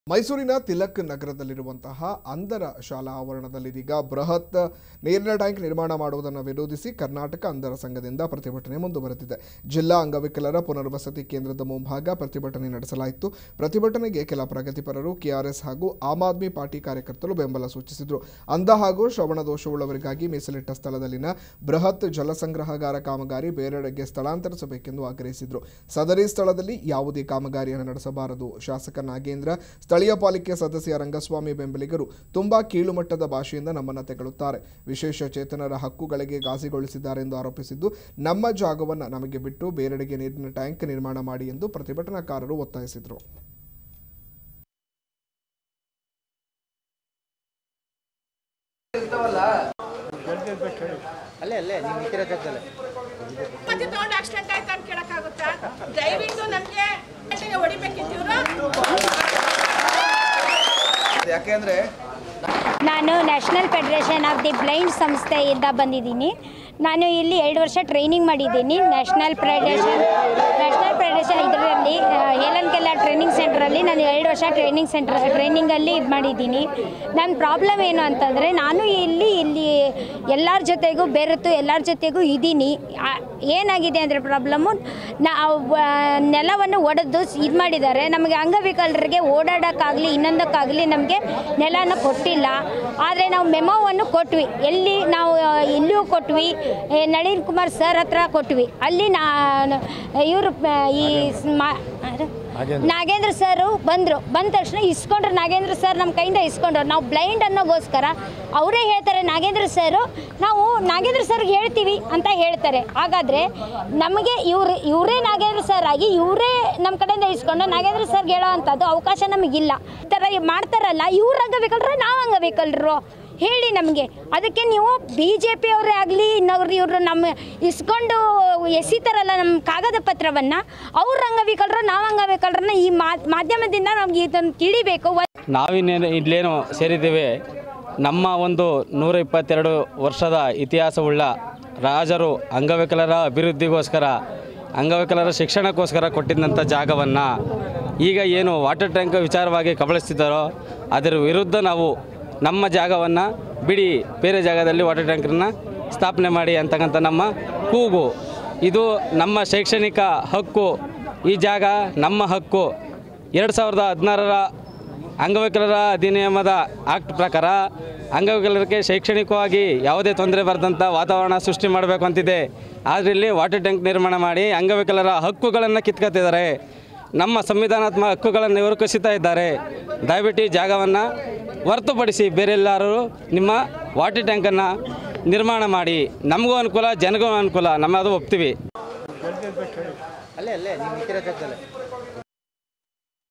ಮೈಸೂರಿನ ತಿಲಕ್ ನಗರದಲ್ಲಿರುವಂತಹ ಅಂಧರ ಶಾಲಾ ಆವರಣದಲ್ಲಿದೀಗ ಬೃಹತ್ ನೀರಿನ ಟ್ಯಾಂಕ್ ನಿರ್ಮಾಣ ಮಾಡುವುದನ್ನು ವಿರೋಧಿಸಿ ಕರ್ನಾಟಕ ಅಂಧರ ಸಂಘದಿಂದ ಪ್ರತಿಭಟನೆ ಮುಂದುವರೆದಿದೆ ಜಿಲ್ಲಾ ಅಂಗವಿಕಲರ ಪುನರ್ವಸತಿ ಕೇಂದ್ರದ ಮುಂಭಾಗ ಪ್ರತಿಭಟನೆ ನಡೆಸಲಾಯಿತು ಪ್ರತಿಭಟನೆಗೆ ಕೆಲ ಪ್ರಗತಿಪರರು ಕೆಆರ್ಎಸ್ ಹಾಗೂ ಆಮ್ ಆದ್ಮಿ ಪಾರ್ಟಿ ಕಾರ್ಯಕರ್ತರು ಬೆಂಬಲ ಸೂಚಿಸಿದರು ಅಂಧ ಹಾಗೂ ಶ್ರವಣ ದೋಷವುಳ್ಳವರಿಗಾಗಿ ಮೀಸಲಿಟ್ಟ ಸ್ಥಳದಲ್ಲಿನ ಬೃಹತ್ ಜಲಸಂಗ್ರಹಗಾರ ಕಾಮಗಾರಿ ಬೇರೆಡೆಗೆ ಸ್ಥಳಾಂತರಿಸಬೇಕೆಂದು ಆಗ್ರಹಿಸಿದರು ಸದರಿ ಸ್ಥಳದಲ್ಲಿ ಯಾವುದೇ ಕಾಮಗಾರಿಯನ್ನು ನಡೆಸಬಾರದು ಶಾಸಕ ನಾಗೇಂದ್ರ ಸ್ಥಳೀಯ ಪಾಲಿಕೆ ಸದಸ್ಯ ರಂಗಸ್ವಾಮಿ ಬೆಂಬಲಿಗರು ತುಂಬಾ ಕೀಳುಮಟ್ಟದ ಭಾಷೆಯಿಂದ ನಮ್ಮನ್ನು ತೆಗಳುತ್ತಾರೆ ವಿಶೇಷ ಚೇತನರ ಹಕ್ಕುಗಳಿಗೆ ಗಾಸಿಗೊಳಿಸಿದ್ದಾರೆ ಎಂದು ಆರೋಪಿಸಿದ್ದು ನಮ್ಮ ಜಾಗವನ್ನು ನಮಗೆ ಬಿಟ್ಟು ಬೇರೆಡೆಗೆ ನೀರಿನ ಟ್ಯಾಂಕ್ ನಿರ್ಮಾಣ ಮಾಡಿ ಎಂದು ಪ್ರತಿಭಟನಾಕಾರರು ಒತ್ತಾಯಿಸಿದರು ಅಲ್ಲೇ ಅಲ್ಲೇ ನೀವು ನಿಂತಿರೋ ಜಾಗದಲ್ಲೇ ಮತ್ತೆ ತಗೊಂಡು ಆಕ್ಸಿಡೆಂಟ್ ಆಯ್ತು ಅಂತ ಕೇಳಕ್ಕಾಗುತ್ತಾ ದಯವಿಟ್ಟು ನಮಗೆ ಹೊಡಿಬೇಕಿತ್ತು ಇವರು ಯಾಕೆಂದ್ರೆ ನಾನು national federation of the blind ಸಂಸ್ಥೆಯಿಂದ ಬಂದಿದ್ದೀನಿ ನಾನು ಇಲ್ಲಿ ಎರಡು ವರ್ಷ ಟ್ರೈನಿಂಗ್ ಮಾಡಿದ್ದೀನಿ ನ್ಯಾಷನಲ್ ಫೆಡರೇಷನ್ ನ್ಯಾಷನಲ್ ಫೆಡರೇಷನ್ ಇದರಲ್ಲಿ ಹೇಲನ್ಕೆಲ್ಲ ಟ್ರೈನಿಂಗ್ ಸೆಂಟ್ರಲ್ಲಿ ನಾನು ಎರಡು ವರ್ಷ ಟ್ರೈನಿಂಗ್ ಸೆಂಟರ್ ಟ್ರೈನಿಂಗಲ್ಲಿ ಇದು ಮಾಡಿದ್ದೀನಿ ನನ್ನ ಪ್ರಾಬ್ಲಮ್ ಏನು ಅಂತಂದರೆ ನಾನು ಇಲ್ಲಿ ಇಲ್ಲಿ ಎಲ್ಲರ ಜೊತೆಗೂ ಬೆರೆತು ಎಲ್ಲರ ಜೊತೆಗೂ ಇದ್ದೀನಿ ಆ, ಏನಾಗಿದೆ ಅಂದರೆ ಪ್ರಾಬ್ಲಮ್ಮು ನಾವು ನೆಲವನ್ನು ಒಡೆದು ಇದು ಮಾಡಿದ್ದಾರೆ ನಮಗೆ ಅಂಗವಿಕಲರಿಗೆ ಓಡಾಡೋಕ್ಕಾಗಲಿ ಇನ್ನೊಂದಕ್ಕಾಗಲಿ ನಮಗೆ ನೆಲನ ಕೊಟ್ಟಿಲ್ಲ ಆದರೆ ನಾವು ಮೆಮೋವನ್ನು ಕೊಟ್ವಿ ಎಲ್ಲಿ ನಾವು ಆ, ಇಲ್ಲಿಯೂ ಕೊಟ್ವಿ ಏ, ನಳಿನ್ ಕುಮಾರ್ ಸರ್ ಹತ್ರ ಕೊಟ್ವಿ ಅಲ್ಲಿ ನಾನು ಇವರು ಈ ಸ್- ಮಾ ಯಾರು? ನಾಗೇಂದ್ರ ಸರ್ ಬಂದರು ಬಂದ ತಕ್ಷಣ ಇಸ್ಕೊಂಡ್ರು ನಾಗೇಂದ್ರ ಸರ್ ನಮ್ಮ ಕೈಯಿಂದ ಇಸ್ಕೊಂಡ್ರು ನಾವು ಬ್ಲೈಂಡ್ ಅನ್ನೋಗೋಸ್ಕರ ಅವರೇ ಹೇಳ್ತಾರೆ ನಾಗೇಂದ್ರ ಸರು ನಾವು ನಾಗೇಂದ್ರ ಸರ್ಗೆ ಹೇಳ್ತೀವಿ ಅಂತ ಹೇಳ್ತಾರೆ ಹಾಗಾದರೆ ನಮಗೆ ಇವ್ರು ಇವರೇ ನಾಗೇಂದ್ರ ಸರ್ ಆಗಿ ಇವರೇ ನಮ್ಮ ಕಡೆಯಿಂದ ಇಸ್ಕೊಂಡು ನಾಗೇಂದ್ರ ಸರ್ಗೆ ಹೇಳೋ ಅಂಥದ್ದು ಅವಕಾಶ ನಮಗಿಲ್ಲ ಈ ಥರ ಮಾಡ್ತಾರಲ್ಲ ಇವ್ರು ಅಂಗವಿಕಲರು ನಾವು ಅಂಗವಿಕಲರು ಹೇಳಿ ನಮಗೆ ಅದಕ್ಕೆ ನೀವು ಬಿ ಜೆ ಪಿಯವರೇ ಆಗಲಿ ಇನ್ನೊಬ್ರು ಇವರು ನಮ್ಮ ಇಸ್ಕೊಂಡು ಎಸಿತಾರಲ್ಲ ನಮ್ಮ ಕಾಗದ ಪತ್ರವನ್ನು ಅವ್ರ ಅಂಗವಿಕಲರು ನಾವು ಅಂಗವಿಕಲರನ್ನ ಈ ಮಾ- ಮಾಧ್ಯಮದಿಂದ ನಮ್ಗೆ ಇದನ್ನು ತಿಳಿಬೇಕು ನಾವಿನ್ನೇನು ಇಲ್ಲೇನು ಸೇರಿದ್ದೇವೆ ನಮ್ಮ ಒಂದು ನೂರ ಇಪ್ಪತ್ತೆರಡು ವರ್ಷದ ಇತಿಹಾಸವುಳ್ಳ ರಾಜರು ಅಂಗವಿಕಲರ ಅಭಿವೃದ್ಧಿಗೋಸ್ಕರ ಅಂಗವಿಕಲರ ಶಿಕ್ಷಣಕ್ಕೋಸ್ಕರ ಕೊಟ್ಟಿದ್ದಂಥ ಜಾಗವನ್ನು ಈಗ ಏನು ವಾಟರ್ ಟ್ಯಾಂಕ್ ವಿಚಾರವಾಗಿ ಕಬಳಿಸ್ತಿದ್ದಾರೋ ಅದರ ವಿರುದ್ಧ ನಾವು ನಮ್ಮ ಜಾಗವನ್ನು ಬಿಡಿ ಬೇರೆ ಜಾಗದಲ್ಲಿ ವಾಟರ್ ಟ್ಯಾಂಕರನ್ನು ಸ್ಥಾಪನೆ ಮಾಡಿ ಅಂತಕ್ಕಂಥ ನಮ್ಮ ಕೂಗು ಇದು ನಮ್ಮ ಶೈಕ್ಷಣಿಕ ಹಕ್ಕು ಈ ಜಾಗ ನಮ್ಮ ಹಕ್ಕು ಎರಡು ಸಾವಿರದ ಹದಿನಾರರ ಅಂಗವಿಕಲರ ಅಧಿನಿಯಮದ ಆಕ್ಟ್ ಪ್ರಕಾರ ಅಂಗವಿಕಲರಿಗೆ ಶೈಕ್ಷಣಿಕವಾಗಿ ಯಾವುದೇ ತೊಂದರೆ ಬರದಂಥ ವಾತಾವರಣ ಸೃಷ್ಟಿ ಮಾಡಬೇಕು ಅಂತಿದೆ ಆದರೆ ಇಲ್ಲಿ ವಾಟರ್ ಟ್ಯಾಂಕ್ ನಿರ್ಮಾಣ ಮಾಡಿ ಅಂಗವಿಕಲರ ಹಕ್ಕುಗಳನ್ನು ಕಿತ್ಕೊತಿದ್ದಾರೆ ನಮ್ಮ ಸಂವಿಧಾನಾತ್ಮಕ ಹಕ್ಕುಗಳನ್ನು ಇವರು ಕಸಿತಾ ಇದ್ದಾರೆ ದಯವಿಟ್ಟು ಈ ಜಾಗವನ್ನು ಹೊರತುಪಡಿಸಿ ಬೇರೆಲ್ಲರೂ ನಿಮ್ಮ ವಾಟರ್ ಟ್ಯಾಂಕನ್ನು ನಿರ್ಮಾಣ ಮಾಡಿ ನಮಗೂ ಅನುಕೂಲ ಜನಗೂ ಅನುಕೂಲ ನಮ್ಮ ಅದು ಒಪ್ತೀವಿ ಅಲ್ಲೇ ಅಲ್ಲೇ ನೀವು ನಿಂತಿರೋ ಜಾಗದಲ್ಲೇ